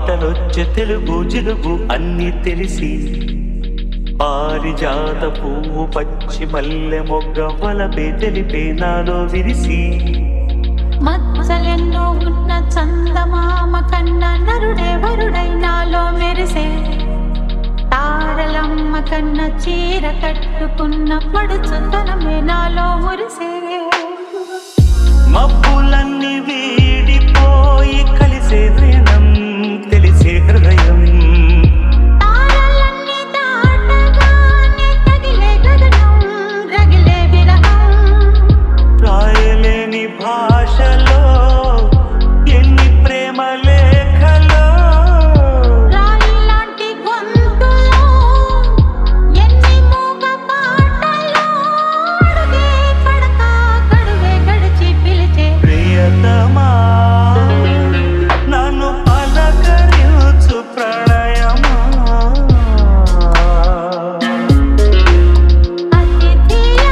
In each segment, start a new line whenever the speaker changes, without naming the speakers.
పాటలొచ్చే తెలుగు జిలుగు అన్ని తెలిసి పారిజాత పువ్వు పచ్చి మల్లె మొగ్గ వలపే తెలిపే నాలో విరిసి
మచ్చలెన్నో ఉన్న చందమామ కన్న నరుడే వరుడై నాలో మెరిసే తారలమ్మ కన్న చీర కట్టుకున్న పడుచుతనమే నాలో మురిసే
మబ్బులన్నీ వీడిపోయి కలిసే నయనం తెలిసే హృదయం
తారలన్నీ దాటగానే తగిలే గగనం రగిలే విరహం
రాయలేని భాషలో ఎన్ని ప్రేమ లేఖలో
రాయి లాంటి గొంతులో ఎన్ని మూగ పాటలో అడుగే పడక గడువే గడిచి పిలిచే
ప్రియతమా నన్ను పలకరించు ప్రణయమా
అతిథియా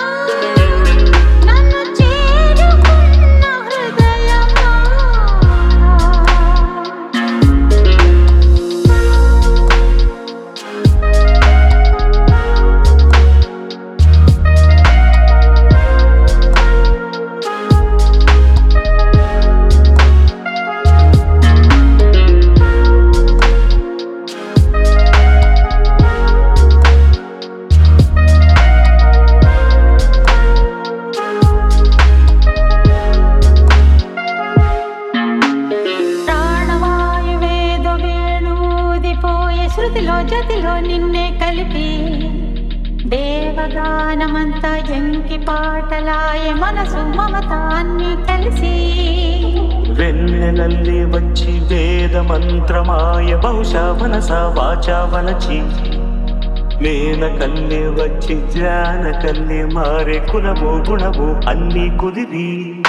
నన్ను చేరుకున్న హృదయమా ప్రాణవాయువేదో వేణూదిపోయే శృతిలో జతిలో నిన్నే కలిపి దేవగానమంతా ఎంకి పాటలాయ మనసు మమత అన్ని కలిసి
వెన్నెలల్లి వచ్చి వేద మంత్రమాయ బహుశా మనస వాచా వలచి మేన కల్లే వచ్చి జ్ఞాన కల్లే మారే కులము గుణము అన్ని కుదిరి